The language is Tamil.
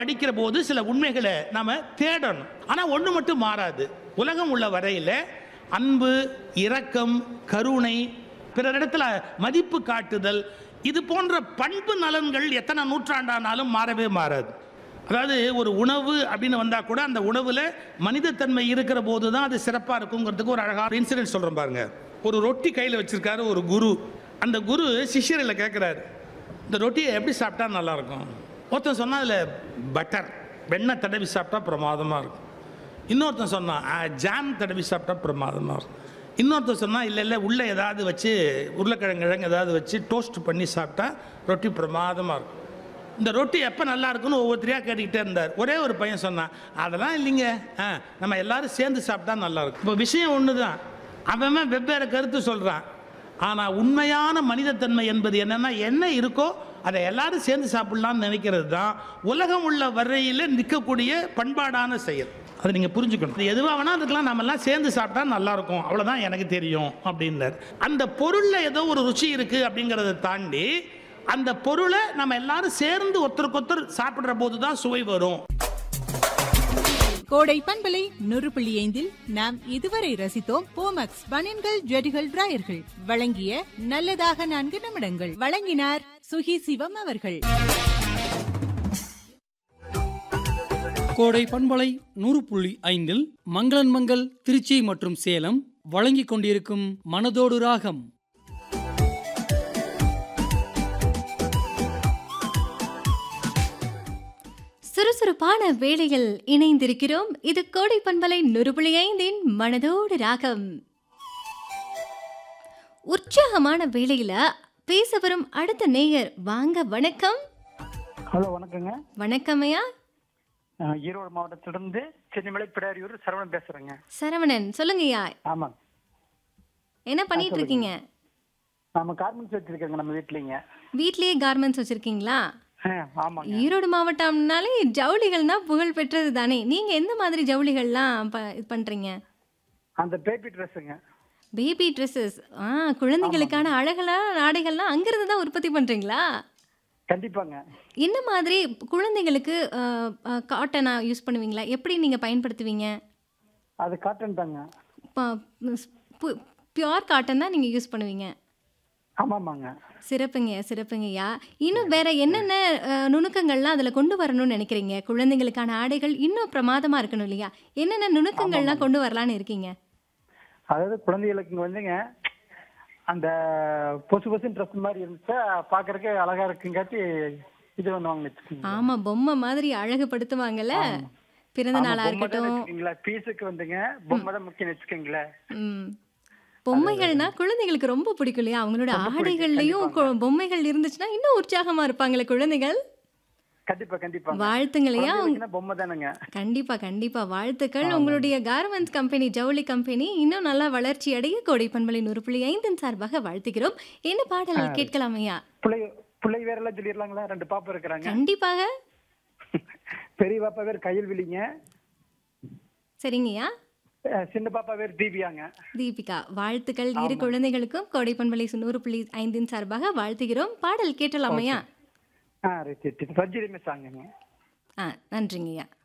படிக்கிற போது சில உண்மைகளை நாம தேடணும் ஆனா ஒண்ணு மட்டும் மாறாது உலகம் உள்ள வரையில அன்பு இரக்கம் கருணை பிறரிடத்துல மதிப்பு காட்டுதல் இது போன்ற பண்பு நலன்கள் எத்தனை நூற்றாண்டானாலும் மாறவே மாறாது அதாவது ஒரு உணவு அப்படின்னு வந்தா கூட அந்த உணவுல மனிதத்தன்மை இருக்கிற போது தான் அது சிறப்பா இருக்குங்கிறதுக்கு ஒரு அழகான இன்சிடென்ட் சொல்றேன் பாருங்க ஒரு ரொட்டி கையில் வச்சிருக்காரு ஒரு குரு அந்த குரு சிஷ்யரில் கேட்குறாரு இந்த ரொட்டியை எப்படி சாப்பிட்டா நல்லா இருக்கும் ஒருத்தன் சொன்னா அதில் பட்டர் வெண்ணெய் தடவி சாப்பிட்டா பிரமாதமாக இருக்கும் இன்னொருத்தன் சொன்னான் "ஆ, ஜாம் தடவி சாப்பிட்டா பிரமாதமாக இருக்கும் இன்னொருத்தன் சொன்னா இல்லை இல்லை உள்ளே ஏதாவது வச்சு உருளைக்கிழங்கு கிழங்கு ஏதாவது வச்சு டோஸ்ட் பண்ணி சாப்பிட்டா ரொட்டி பிரமாதமாக இருக்கும் இந்த ரொட்டி எப்போ நல்லா இருக்குன்னு ஒவ்வொருத்தரையாக கேட்டுக்கிட்டே இருந்தார் ஒரே ஒரு பையன் சொன்னான் அதெல்லாம் இல்லைங்க ஆ நம்ம எல்லாரும் சேர்ந்து சாப்பிட்டா நல்லா இருக்கும் இப்போ விஷயம் ஒன்று தான் அவன் வெவ்வேறு கருத்து சொல்கிறான் ஆனால் உண்மையான மனிதத்தன்மை என்பது என்னன்னா என்ன இருக்கோ அதை எல்லாரும் சேர்ந்து சாப்பிடலாம்னு நினைக்கிறது தான் உலகம் உள்ள வரையில் நிற்கக்கூடிய பண்பாடான செயல் அதை நீங்கள் புரிஞ்சுக்கணும் இது எதுவாக வேணா அதுக்கெல்லாம் நம்ம எல்லாம் சேர்ந்து சாப்பிட்டா நல்லா இருக்கும் அவ்வளோதான் எனக்கு தெரியும் அப்படின்னார் அந்த பொருளில் ஏதோ ஒரு ருச்சி இருக்குது அப்படிங்கிறத தாண்டி அந்த பொருளை நம்ம எல்லாரும் சேர்ந்து ஒருத்தருக்கு ஒருத்தர் சாப்பிடுற போது தான் சுவை வரும் கோடை பண்பலை நூறு புள்ளி ஐந்தில் நாம் இதுவரை ரசித்தோம் போமக்ஸ் பனியன்கள் ஜெடிகள் டிராயர்கள் வழங்கிய நல்லதாக நான்கு நிமிடங்கள் வழங்கினார் சுகி சிவம் அவர்கள் கோடை பண்பலை நூறு புள்ளி ஐந்தில் மங்களன் மங்கள் திருச்சி மற்றும் சேலம் வழங்கிக் கொண்டிருக்கும் மனதோடு ராகம் சுறுசுறுப்பான வேளையில் இணைந்திருக்கிறோம் இது கோடை பண்பலை நுறுபுளி ஐந்தின் மனதோடு ராகம் உற்சாகமான வேளையில பேச வரும் அடுத்த நேயர் வாங்க வணக்கம் ஹலோ வணக்கங்க வணக்கம் ஐயா அஹ் ஈரோடு மாவட்டத்திலிருந்து சென்னிமலை பிடாரியூர் சரவணன் பேசுறேங்க சரவணன் சொல்லுங்க ஐயா ஆமாங்க என்ன பண்ணிட்டு இருக்கீங்க நம்ம கார்மெண்ட்ஸ் வச்சிருக்கேங்க நம்ம வீட்லிங்க வீட்லயே கார்மெண்ட்ஸ் வச்சிருக்கீங்களா அஹ் ஆமாங்க ஈரோடு மாவட்டம்னாலே ஜவுளிகள்னா புகழ் பெற்றது தானே நீங்க எந்த மாதிரி ஜவுளிகள்லாம் ப- இது பண்றீங்க அந்த பேபி ட்ரெஸ்ஸுங்க பேபி ட்ரெஸ்ஸஸ் ஆ குழந்தைகளுக்கான அழகலான ஆடைகள்லாம் அங்கிருந்து தான் உற்பத்தி பண்றீங்களா கண்டிப்பாங்க என்ன மாதிரி குழந்தைகளுக்கு காட்டனா யூஸ் பண்ணுவீங்களா எப்படி நீங்க பயன்படுத்துவீங்க அது காட்டன் தாங்க பியோர் காட்டன் தான் நீங்க யூஸ் பண்ணுவீங்க ஆமாமாங்க சிறப்புங்க சிறப்புங்கய்யா இன்னும் வேற என்னென்ன அஹ், நுணுக்கங்கள்லாம் அதில் கொண்டு வரணும்னு நினைக்கிறீங்க குழந்தைங்களுக்கான ஆடைகள் இன்னும் பிரமாதமா இருக்கணும் இல்லையா என்னென்ன நுணுக்கங்கள்லாம் கொண்டு வரலான்னு இருக்கீங்க அதாவது குழந்தைகளுக்கு இங்க வந்துங்க அந்த பொசு பொசுன்னு ட்ரெஸ் மாதிரி இருந்துச்சா பாக்குறதுக்கு அழகா இருக்குங்காட்டி இது பண்ணுவாங்க வச்சுக்கோங்க ஆமா பொம்மை மாதிரி அழகுபடுத்துவாங்கல்ல பிறந்த நாளா இருக்கட்டும் வச்சுக்கீங்களா பீஸுக்கு வந்துங்க பொம்மை தான் முக்கியம் வச்சுக்கோங்களேன் ம். பொம்மைகள்னா குழந்தைகளுக்கு ரொம்ப பிடிக்கும் இல்லையா அவங்களோட ஆடைகள்லயும் கொ- பொம்மைகள் இருந்துச்சுன்னா இன்னும் உற்சாகமா இருப்பாங்களே குழந்தைகள் கண்டிப்பா கண்டிப்பா வாழ்த்துங்களையா பொம்மை தானுங்க கண்டிப்பா கண்டிப்பா வாழ்த்துக்கள் உங்களுடைய கார்மெண்ட்ஸ் கம்பெனி ஜவுளி கம்பெனி இன்னும் நல்லா வளர்ச்சி அடைய கோடை பண்பலை நூறு புள்ளி ஐந்தின் சார்பாக வாழ்த்துகிறோம் என்ன பாடல் கேட்கலாம் ஐயா பிள்ளை பிள்ளை வேற எல்லாம் சொல்லிடலாங்களா ரெண்டு பாப்பா இருக்கிறாங்க கண்டிப்பாக பெரிய பாப்பா பேர் கையில் விழிங்க சரிங்கய்யா அஹ் சின்ன பாப்பா பேர் தீபியாங்க தீபிகா வாழ்த்துக்கள் இரு குழந்தைகளுக்கும் கோடை பண்பலை நூறு புள்ளி ஐந்தின் சார்பாக வாழ்த்துகிறோம் பாடல் கேட்டலாம் ஐயா ஆ ரைட் ரைட் பர்ஜிரிமே சாங்குங்க ஆ நன்றிங்கய்யா